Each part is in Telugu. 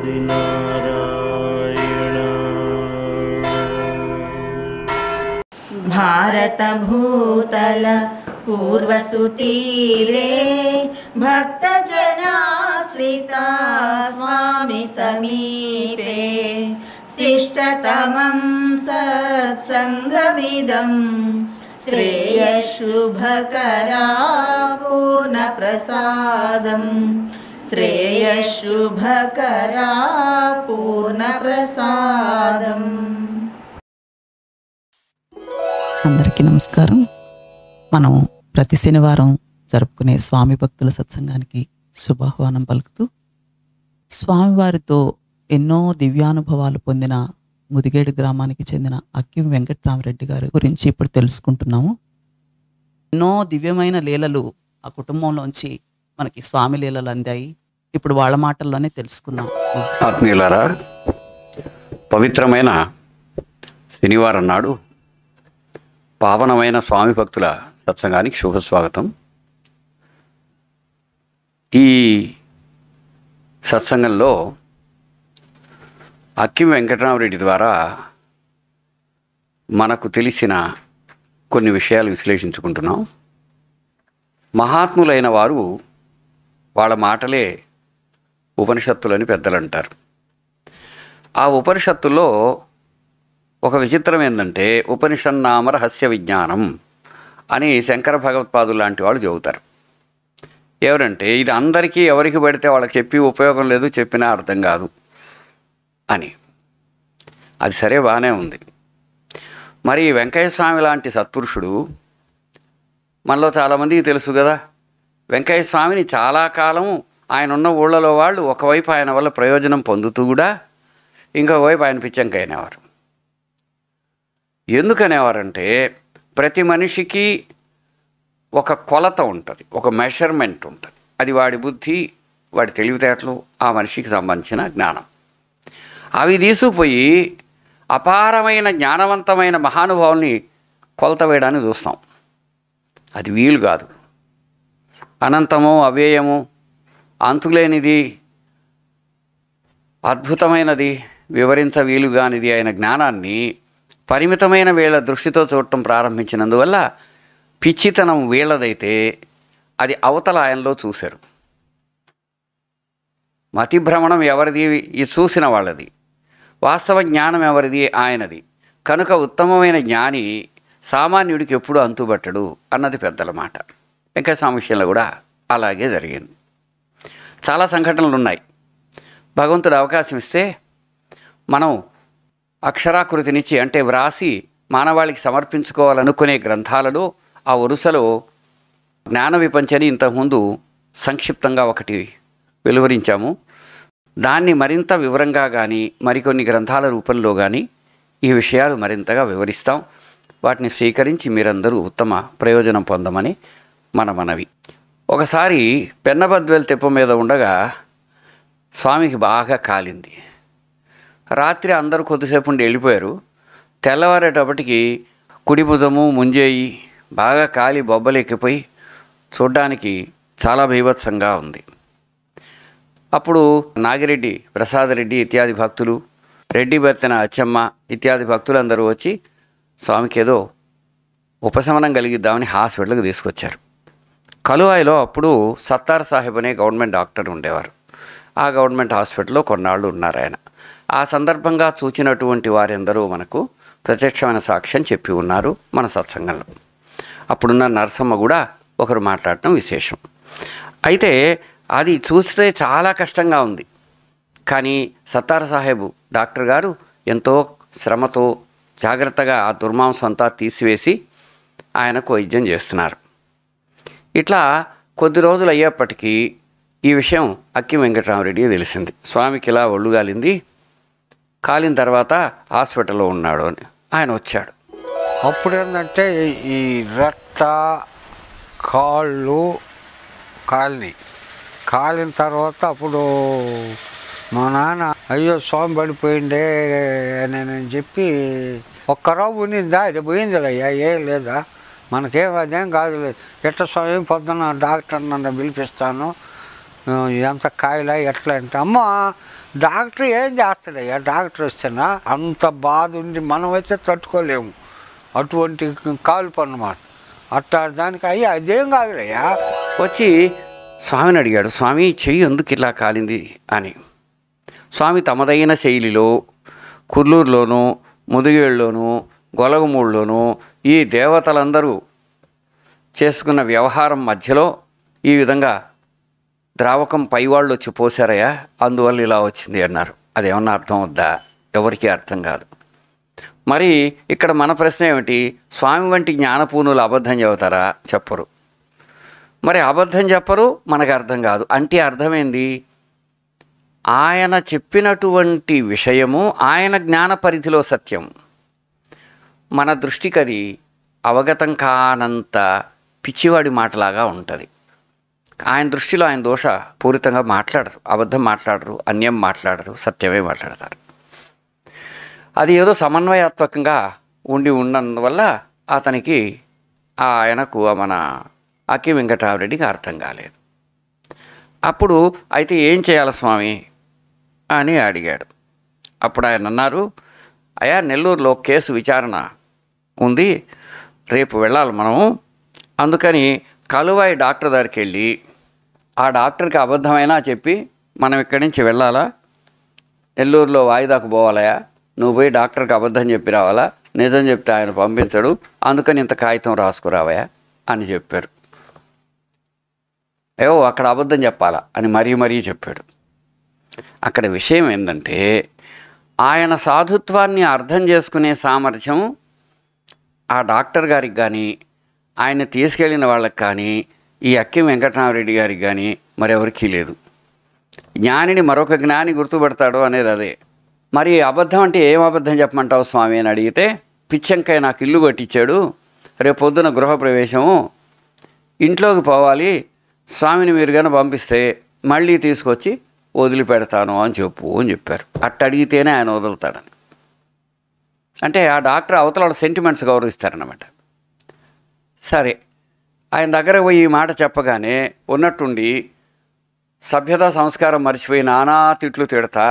నారాయణ भारतभूतल पूर्वसुतीरे भक्तजनाश्रिता स्वामि समीपे शिष्टतमं सत्सङ्गमिदं श्रेयशुभकरा पूर्णप्रसादम् श्रेयशुभकरा पूर्णप्रसादम् అందరికీ నమస్కారం మనం ప్రతి శనివారం జరుపుకునే స్వామి భక్తుల సత్సంగానికి శుభాహ్వానం పలుకుతూ స్వామివారితో ఎన్నో దివ్యానుభవాలు పొందిన ముదిగేడు గ్రామానికి చెందిన అక్కిం వెంకట్రామరెడ్డి గారి గురించి ఇప్పుడు తెలుసుకుంటున్నాము ఎన్నో దివ్యమైన లీలలు ఆ కుటుంబంలోంచి మనకి స్వామి లీలలు అందాయి ఇప్పుడు వాళ్ళ మాటల్లోనే తెలుసుకున్నాం నమస్కారం. ఆత్మీయులారా పవిత్రమైన శనివారం నాడు పావనమైన స్వామి భక్తుల సత్సంగానికి శుభస్వాగతం ఈ సత్సంగంలో అక్కి వెంకటరామరెడ్డి ద్వారా మనకు తెలిసిన కొన్ని విషయాలు విశ్లేషించుకుంటున్నాం మహాత్ములైన వారు వాళ్ళ మాటలే ఉపనిషత్తులని పెద్దలు అంటారు ఆ ఉపనిషత్తుల్లో ఒక విచిత్రం ఏంటంటే ఉపనిషన్నామ రహస్య విజ్ఞానం అని శంకర భగవత్పాదులు లాంటి వాళ్ళు చెబుతారు ఎవరంటే ఇది అందరికీ ఎవరికి పడితే వాళ్ళకి చెప్పి ఉపయోగం లేదు చెప్పినా అర్థం కాదు అని అది సరే బాగానే ఉంది మరి వెంకయ్య స్వామి లాంటి సత్పురుషుడు మనలో చాలామందికి తెలుసు కదా వెంకయ్య స్వామిని చాలా కాలం ఆయన ఉన్న ఊళ్ళలో వాళ్ళు ఒకవైపు ఆయన వల్ల ప్రయోజనం పొందుతూ కూడా ఇంకోవైపు ఆయన పిచ్చంకైనవారు ఎందుకనేవారంటే ప్రతి మనిషికి ఒక కొలత ఉంటుంది ఒక మెషర్మెంట్ ఉంటుంది అది వాడి బుద్ధి వాడి తెలివితేటలు ఆ మనిషికి సంబంధించిన జ్ఞానం అవి తీసుకుపోయి అపారమైన జ్ఞానవంతమైన మహానుభావుల్ని కొలత వేయడానికి చూస్తాం అది వీలు కాదు అనంతము అవ్యయము అంతులేనిది అద్భుతమైనది వివరించ వీలుగానిది అయిన జ్ఞానాన్ని పరిమితమైన వీళ్ళ దృష్టితో చూడటం ప్రారంభించినందువల్ల పిచ్చితనం వీళ్ళదైతే అది అవతల ఆయనలో చూశారు మతిభ్రమణం ఎవరిది ఈ చూసిన వాళ్ళది వాస్తవ జ్ఞానం ఎవరిది ఆయనది కనుక ఉత్తమమైన జ్ఞాని సామాన్యుడికి ఎప్పుడు అంతుబట్టడు అన్నది పెద్దల మాట వెంకటస్వామి విషయంలో కూడా అలాగే జరిగింది చాలా సంఘటనలు ఉన్నాయి భగవంతుడు అవకాశం ఇస్తే మనం అక్షరాకృతినిచ్చి అంటే వ్రాసి మానవాళికి సమర్పించుకోవాలనుకునే గ్రంథాలలో ఆ వరుసలో జ్ఞాన విపంచని ఇంతకుముందు సంక్షిప్తంగా ఒకటి వెలువరించాము దాన్ని మరింత వివరంగా కానీ మరికొన్ని గ్రంథాల రూపంలో కానీ ఈ విషయాలు మరింతగా వివరిస్తాం వాటిని స్వీకరించి మీరందరూ ఉత్తమ ప్రయోజనం పొందమని మన మనవి ఒకసారి పెన్నబద్వేల్ తెప్ప మీద ఉండగా స్వామికి బాగా కాలింది రాత్రి అందరూ కొద్దిసేపు ఉండి వెళ్ళిపోయారు తెల్లవారేటప్పటికి కుడి భుజము ముంజేయి బాగా కాలి బొబ్బలెక్కిపోయి చూడ్డానికి చాలా బీభత్సంగా ఉంది అప్పుడు నాగిరెడ్డి ప్రసాదరెడ్డి ఇత్యాది భక్తులు రెడ్డి బెత్తన అచ్చమ్మ ఇత్యాది భక్తులందరూ వచ్చి స్వామికి ఏదో ఉపశమనం కలిగిద్దామని హాస్పిటల్కి తీసుకొచ్చారు కలువాయిలో అప్పుడు సత్తార్ సాహెబ్ అనే గవర్నమెంట్ డాక్టర్ ఉండేవారు ఆ గవర్నమెంట్ హాస్పిటల్లో కొన్నాళ్ళు ఉన్నారు ఆయన ఆ సందర్భంగా చూచినటువంటి వారెందరూ మనకు ప్రత్యక్షమైన సాక్ష్యం చెప్పి ఉన్నారు మన సత్సంగంలో అప్పుడున్న నరసమ్మ కూడా ఒకరు మాట్లాడటం విశేషం అయితే అది చూస్తే చాలా కష్టంగా ఉంది కానీ సత్తార్ సాహెబు డాక్టర్ గారు ఎంతో శ్రమతో జాగ్రత్తగా ఆ దుర్మాంసం అంతా తీసివేసి ఆయనకు వైద్యం చేస్తున్నారు ఇట్లా కొద్ది రోజులు అయ్యేప్పటికీ ఈ విషయం అక్కి వెంకటరామరెడ్డికి తెలిసింది స్వామికి ఇలా ఒళ్ళు కాలింది కాలిన తర్వాత హాస్పిటల్లో ఉన్నాడు అని ఆయన వచ్చాడు అప్పుడు ఏంటంటే ఈ రెట్ట కాళ్ళు కాలినాయి కాలిన తర్వాత అప్పుడు మా నాన్న అయ్యో స్వామి పడిపోయిండే అని నేను చెప్పి ఒక్క రావు ఉన్నిందా ఇది పోయిందిలయ్యా ఏం లేదా మనకేం అదేం కాదు ఎట్ట స్వామి పొద్దున డాక్టర్ నన్ను పిలిపిస్తాను "ఆ, ఎంత కాయలా ఎట్లా అంటే అమ్మ డాక్టర్ ఏం చేస్తాడయ్యా డాక్టర్ వస్తేనా అంత బాధ ఉండి మనం అయితే తట్టుకోలేము అటువంటి కాల్పు అన్నమాట అట్టా దానికి అయ్యా అదేం కాదులయ్యా వచ్చి స్వామిని అడిగాడు స్వామి చెయ్యి ఎందుకు ఇలా కాలింది అని స్వామి తమదైన శైలిలో కుర్లూరులోను ముదిగేళ్ళలోను గొలగమూడులోను ఈ దేవతలందరూ చేసుకున్న వ్యవహారం మధ్యలో ఈ విధంగా ద్రావకం పైవాళ్ళు వచ్చి పోసారయ్యా అందువల్ల ఇలా వచ్చింది అన్నారు అదేమన్నా అర్థం వద్దా ఎవరికీ అర్థం కాదు మరి ఇక్కడ మన ప్రశ్న ఏమిటి స్వామి వంటి జ్ఞానపూనులు అబద్ధం చెబుతారా చెప్పరు మరి అబద్ధం చెప్పరు మనకు అర్థం కాదు అంటే అర్థమైంది ఆయన చెప్పినటువంటి విషయము ఆయన జ్ఞాన పరిధిలో సత్యం మన దృష్టికి అది అవగతం కానంత పిచ్చివాడి మాటలాగా ఉంటుంది ఆయన దృష్టిలో ఆయన దోష పూరితంగా మాట్లాడరు అబద్ధం మాట్లాడరు అన్యం మాట్లాడరు సత్యమే మాట్లాడతారు అది ఏదో సమన్వయాత్మకంగా ఉండి ఉన్నందువల్ల అతనికి ఆయనకు మన అక్కి వెంకటరామరెడ్డికి అర్థం కాలేదు అప్పుడు అయితే ఏం చేయాలి స్వామి అని అడిగాడు అప్పుడు ఆయన అన్నారు అయ్యా నెల్లూరులో కేసు విచారణ ఉంది రేపు వెళ్ళాలి మనము అందుకని కలువాయి డాక్టర్ దగ్గరికి వెళ్ళి ఆ డాక్టర్కి అబద్ధమైనా చెప్పి మనం ఇక్కడి నుంచి వెళ్ళాలా నెల్లూరులో వాయిదాకు పోవాలయా నువ్వు పోయి డాక్టర్కి అబద్ధం చెప్పి రావాలా నిజం చెప్తే ఆయన పంపించడు అందుకని ఇంత కాగితం రాసుకురావయా అని చెప్పారు ఏవో అక్కడ అబద్ధం చెప్పాలా అని మరీ మరీ చెప్పాడు అక్కడ విషయం ఏంటంటే ఆయన సాధుత్వాన్ని అర్థం చేసుకునే సామర్థ్యం ఆ డాక్టర్ గారికి కానీ ఆయన తీసుకెళ్ళిన వాళ్ళకి కానీ ఈ అక్కి వెంకటరామరెడ్డి గారికి కానీ మరెవరికీ లేదు జ్ఞానిని మరొక జ్ఞాని గుర్తుపడతాడు అనేది అదే మరి అబద్ధం అంటే ఏం అబద్ధం చెప్పమంటావు స్వామి అని అడిగితే పిచ్చంకాయ నాకు ఇల్లు కట్టించాడు రేపు పొద్దున గృహప్రవేశము ఇంట్లోకి పోవాలి స్వామిని మీరు కానీ పంపిస్తే మళ్ళీ తీసుకొచ్చి వదిలిపెడతాను అని చెప్పు అని చెప్పారు అట్ట అడిగితేనే ఆయన వదులుతాడని అంటే ఆ డాక్టర్ అవతల వాళ్ళ సెంటిమెంట్స్ గౌరవిస్తారన్నమాట సరే ఆయన దగ్గర పోయి ఈ మాట చెప్పగానే ఉన్నట్టుండి సభ్యత సంస్కారం మర్చిపోయి నానా తిట్లు తిడతా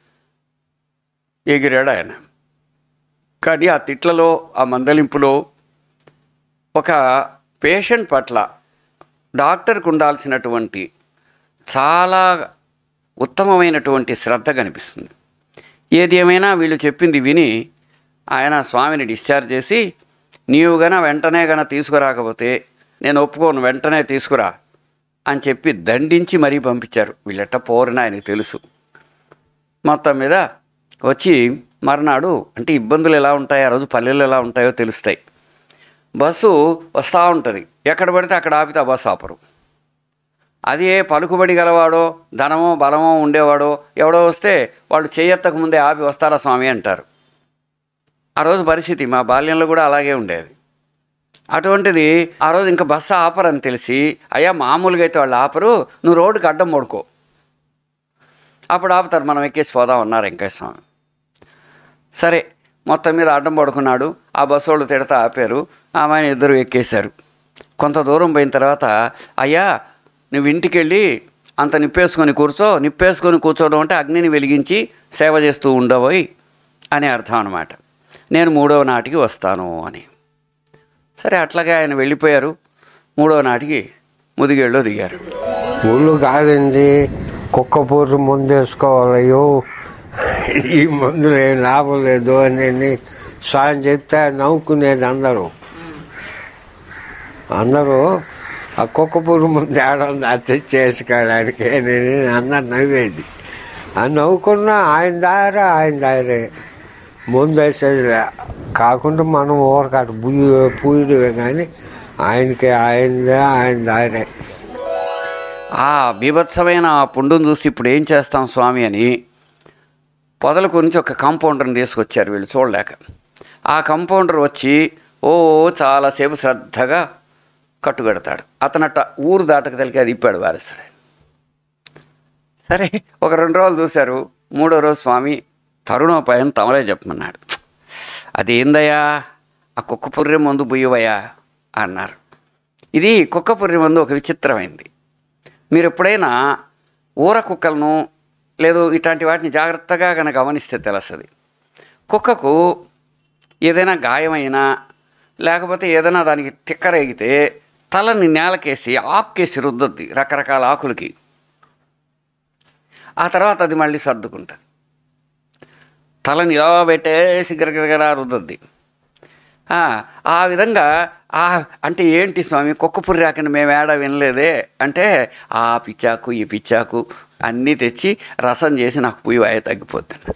ఎగిరాడు ఆయన కానీ ఆ తిట్లలో ఆ మందలింపులో ఒక పేషెంట్ పట్ల డాక్టర్కు ఉండాల్సినటువంటి చాలా ఉత్తమమైనటువంటి శ్రద్ధ కనిపిస్తుంది ఏది ఏమైనా వీళ్ళు చెప్పింది విని ఆయన స్వామిని డిశ్చార్జ్ చేసి నీవు గన వెంటనే గన తీసుకురాకపోతే నేను ఒప్పుకోను వెంటనే తీసుకురా అని చెప్పి దండించి మరీ పంపించారు వీళ్ళెట్ట పోరని ఆయనకు తెలుసు మొత్తం మీద వచ్చి మర్నాడు అంటే ఇబ్బందులు ఎలా ఉంటాయో ఆ రోజు పల్లెలు ఎలా ఉంటాయో తెలుస్తాయి బస్సు వస్తూ ఉంటుంది ఎక్కడ పడితే అక్కడ ఆపితే ఆ బస్సు ఆపరు అది ఏ పలుకుబడి గలవాడో ధనమో బలమో ఉండేవాడో ఎవడో వస్తే వాళ్ళు చేయెత్తక ముందే ఆపి వస్తారా స్వామి అంటారు ఆ రోజు పరిస్థితి మా బాల్యంలో కూడా అలాగే ఉండేది అటువంటిది ఆ రోజు ఇంకా బస్సు ఆపరని తెలిసి అయ్యా మామూలుగా అయితే వాళ్ళు ఆపరు నువ్వు రోడ్డుకి అడ్డం పడుకో అప్పుడు ఆపుతారు మనం ఎక్కేసి పోదాం అన్నారు వెంకటస్వామి సరే మొత్తం మీద అడ్డం పడుకున్నాడు ఆ బస్సు వాళ్ళు తిడతా ఆపారు ఆమె ఇద్దరు ఎక్కేశారు కొంత దూరం పోయిన తర్వాత అయ్యా నువ్వు ఇంటికి వెళ్ళి అంత నిప్పేసుకొని కూర్చో నిప్పేసుకొని కూర్చోవడం అంటే అగ్నిని వెలిగించి సేవ చేస్తూ ఉండబోయి అని అర్థం అనమాట నేను మూడవ నాటికి వస్తాను అని సరే అట్లాగే ఆయన వెళ్ళిపోయారు మూడవ నాటికి ముదిగేళ్ళు దిగారు ఒళ్ళు కాదండి కుక్క పూట ముందు వేసుకోవాలయ్యో ఈ మందులు ఏం లాభం లేదు అని సాయం చెప్తే నవ్వుకునేది అందరూ అందరూ ఆ కుక్క పూట ముందు ఏడుంది అది తెచ్చేసుకోవడానికి అని అందరు నవ్వేది ఆ నవ్వుకున్నా ఆయన దారే ఆయన దారే ముందు వేసేది లే. కాకుండా మనం ఊరకాట పూయ పూయడమే కానీ ఆయనకి ఆయనదే ఆయన దారే ఆ బీభత్సమైన ఆ పుండును చూసి ఇప్పుడు ఏం చేస్తాం స్వామి అని పొదల గురించి ఒక కాంపౌండర్ని తీసుకొచ్చారు వీళ్ళు చూడలేక ఆ కాంపౌండర్ వచ్చి ఓ చాలాసేపు శ్రద్ధగా కట్టుగడతాడు అతనట్ట ఊరు దాటక తెలికి అది ఇప్పాడు వారసుడు సరే ఒక రెండు రోజులు చూశారు మూడో రోజు స్వామి తరుణోపాయం తమరే చెప్పమన్నాడు అది ఏందయ్యా ఆ కుక్క పుర్రె మందు బుయ్యవయ్యా అన్నారు ఇది కుక్క పుర్రె మందు ఒక విచిత్రమైంది మీరు ఎప్పుడైనా ఊర కుక్కలను లేదు ఇట్లాంటి వాటిని జాగ్రత్తగా కనుక గమనిస్తే తెలుస్తుంది కుక్కకు ఏదైనా గాయమైనా లేకపోతే ఏదైనా దానికి తిక్కరేగితే తలని నేలకేసి ఆకుకేసి రుద్దద్ది రకరకాల ఆకులకి ఆ తర్వాత అది మళ్ళీ సర్దుకుంటుంది తలని ఇలా పెట్టేసి గిరగిరగర రుద్దద్ది ఆ, ఆ విధంగా ఆ అంటే ఏంటి స్వామి కుక్క పుర్రాకని మేము ఏడా వినలేదే అంటే ఆ పిచ్చాకు ఈ పిచ్చాకు అన్నీ తెచ్చి రసం చేసి నాకు పుయ్యి వాయ తగ్గిపోతుంది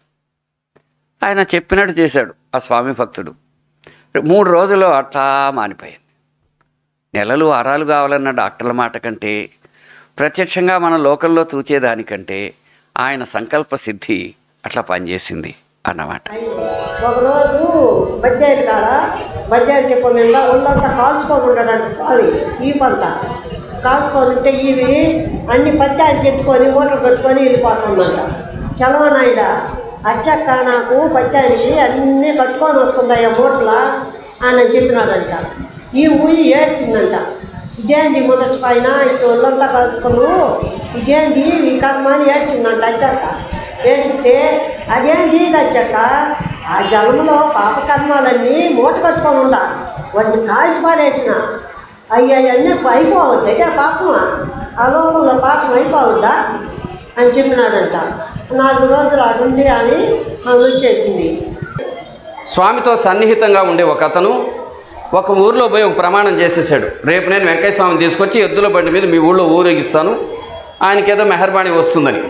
ఆయన చెప్పినట్టు చేశాడు ఆ స్వామి భక్తుడు మూడు రోజుల్లో అట్లా మానిపోయింది నెలలు వారాలు కావాలన్న డాక్టర్ల మాట కంటే ప్రత్యక్షంగా మన లోకల్లో చూచేదానికంటే ఆయన సంకల్ప సిద్ధి అట్లా పనిచేసింది అన్నమాట ఒకరోజు బజ్జాయి కాడ బజ్జాయి చెప్ప మీద ఒళ్ళంతా కాల్చుకొని ఉండడానికి స్వామి ఈ పంత కాల్చుకొని ఉంటే ఇవి అన్ని పత్యాలు చెప్పుకొని మూటలు కట్టుకొని వెళ్ళిపోతుందంట చలవనాయుడ అచ్చక్క నాకు పత్యానికి అన్నీ కట్టుకొని వస్తుందయ్యా మూటల అని చెప్పినాడంట ఈ ఊయి ఏడ్చిందంట ఇదేంది మొదటి పైన ఇటు ఒళ్ళంతా కలుసుకును ఇదేంది ఈ కర్మ అని ఏడ్చిందంట అచ్చక్క ఏడిస్తే అదేంది ఇది అచ్చక్క ఆ జన్మలో పాపకర్మాలన్నీ మూట కట్టుకొని ఉండ వాటిని కాల్చి పారేసిన అయ్యి అవన్నీ అయిపోవద్దు అయితే పాపమా ఆ లోకంలో పాపం అయిపోవద్దా అని చెప్పినాడంట నాలుగు రోజులు అడుంది అని ఆమె వచ్చేసింది స్వామితో సన్నిహితంగా ఉండే ఒక అతను ఒక ఊర్లో పోయి ఒక ప్రమాణం చేసేసాడు రేపు నేను వెంకయ్య స్వామిని తీసుకొచ్చి ఎద్దుల బండి మీద మీ ఊళ్ళో ఊరేగిస్తాను ఆయనకేదో మెహర్బాణి వస్తుందని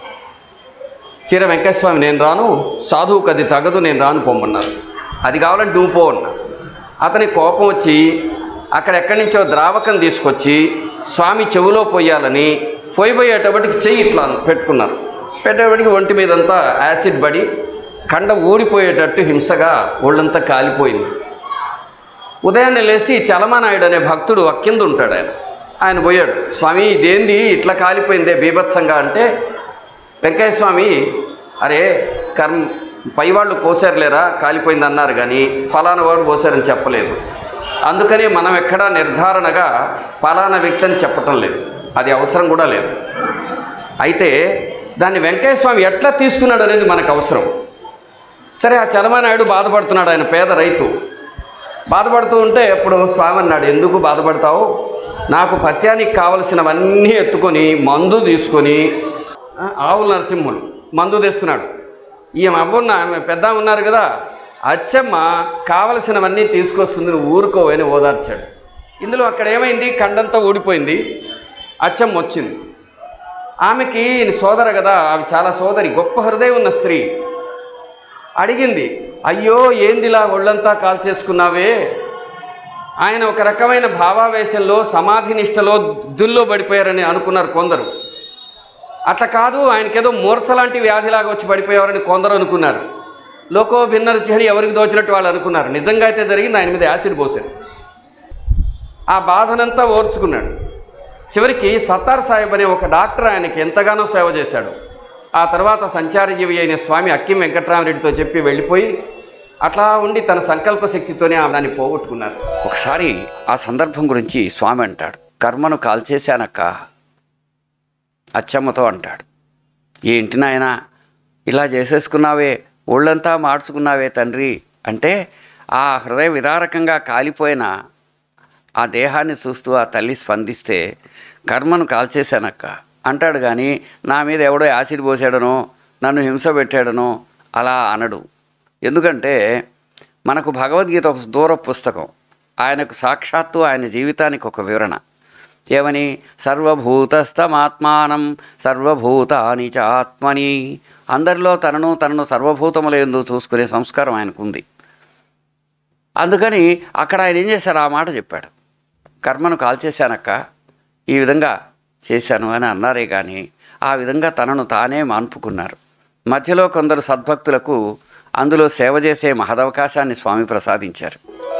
తీర వెంకయ్య స్వామి నేను రాను సాధువుకు అది తగదు నేను రాను పొమ్మన్నారు అది కావాలంటే నువ్వు పో అన్నా అతని కోపం వచ్చి అక్కడ ఎక్కడి నుంచో ద్రావకం తీసుకొచ్చి స్వామి చెవులో పోయాలని పోయిపోయేటప్పటికి చెయ్యి ఇట్లా పెట్టుకున్నారు పెట్టేటప్పటికి ఒంటి మీదంతా యాసిడ్ పడి కండ ఊడిపోయేటట్టు హింసగా ఒళ్ళంతా కాలిపోయింది ఉదయాన్నే లేచి చలమానాయుడు అనే భక్తుడు కింద ఉంటాడు ఆయన ఆయన పోయాడు స్వామి ఇదేంది ఇట్లా కాలిపోయిందే బీభత్సంగా అంటే వెంకయ్య స్వామి అరే కర్మ పైవాళ్ళు పోసారులేరా కాలిపోయింది అన్నారు కానీ ఫలానా వాడు పోసారని చెప్పలేదు అందుకని మనం ఎక్కడా నిర్ధారణగా ఫలానా వ్యక్తి అని చెప్పటం లేదు అది అవసరం కూడా లేదు అయితే దాన్ని వెంకయ్య స్వామి ఎట్లా తీసుకున్నాడు అనేది మనకు అవసరం సరే ఆ చలమానాయుడు బాధపడుతున్నాడు ఆయన పేద రైతు బాధపడుతూ ఉంటే అప్పుడు స్వామి అన్నాడు ఎందుకు బాధపడతావు నాకు పత్యానికి కావలసినవన్నీ ఎత్తుకొని మందు తీసుకొని ఆ, ఆవుల నరసింహులు మందు తెస్తున్నాడు ఈ అవ్వన్న ఆమె పెద్ద ఆమె ఉన్నారు కదా అచ్చమ్మ కావలసినవన్నీ తీసుకొస్తుంది నువ్వు ఊరుకో అని ఓదార్చాడు ఇందులో అక్కడ ఏమైంది కండంతా ఊడిపోయింది అచ్చమ్మ వచ్చింది ఆమెకి ఈయన సోదర కదా ఆమె చాలా సోదరి గొప్ప హృదయం ఉన్న స్త్రీ అడిగింది అయ్యో ఏందిలా ఒళ్ళంతా కాల్చేసుకున్నావే ఆయన ఒక రకమైన భావావేశంలో సమాధి నిష్టలో దుల్లో పడిపోయారని అనుకున్నారు కొందరు అట్లా కాదు ఆయనకేదో మూర్ఛ లాంటి వ్యాధిలాగా వచ్చి పడిపోయేవారని కొందరు అనుకున్నారు లోకో భిన్న రుచి అని ఎవరికి దోచినట్టు వాళ్ళు అనుకున్నారు నిజంగా అయితే జరిగింది ఆయన మీద యాసిడ్ పోసారు ఆ బాధనంతా ఓర్చుకున్నాడు చివరికి సత్తార్ సాహెబ్ అనే ఒక డాక్టర్ ఆయనకి ఎంతగానో సేవ చేశాడు ఆ తర్వాత సంచారజీవి అయిన స్వామి అక్కిం వెంకట్రామరెడ్డితో చెప్పి వెళ్ళిపోయి అట్లా ఉండి తన సంకల్ప శక్తితోనే ఆ దాన్ని పోగొట్టుకున్నారు ఒకసారి ఆ సందర్భం గురించి స్వామి అంటాడు కర్మను కాల్చేశానక్క అచ్చమ్మతో అంటాడు ఏంటి నాయనా ఇలా చేసేసుకున్నావే ఒళ్ళంతా మార్చుకున్నావే తండ్రి అంటే ఆ హృదయ విదారకంగా కాలిపోయిన ఆ దేహాన్ని చూస్తూ ఆ తల్లి స్పందిస్తే కర్మను కాల్చేశానక్క అంటాడు కానీ నా మీద ఎవడో యాసిడ్ పోసాడనో నన్ను హింస పెట్టాడనో అలా అనడు ఎందుకంటే మనకు భగవద్గీత ఒక దూర పుస్తకం ఆయనకు సాక్షాత్తు ఆయన జీవితానికి ఒక వివరణ ఏమని సర్వభూతస్థమాత్మానం సర్వభూతాని చ ఆత్మని అందరిలో తనను తనను సర్వభూతములందు చూసుకునే సంస్కారం ఆయనకుంది అందుకని అక్కడ ఆయన ఏం చేశారు ఆ మాట చెప్పాడు కర్మను కాల్చేశానక్క ఈ విధంగా చేశాను అని అన్నారే కానీ ఆ విధంగా తనను తానే మాన్పుకున్నారు మధ్యలో కొందరు సద్భక్తులకు అందులో సేవ చేసే మహదవకాశాన్ని స్వామి ప్రసాదించారు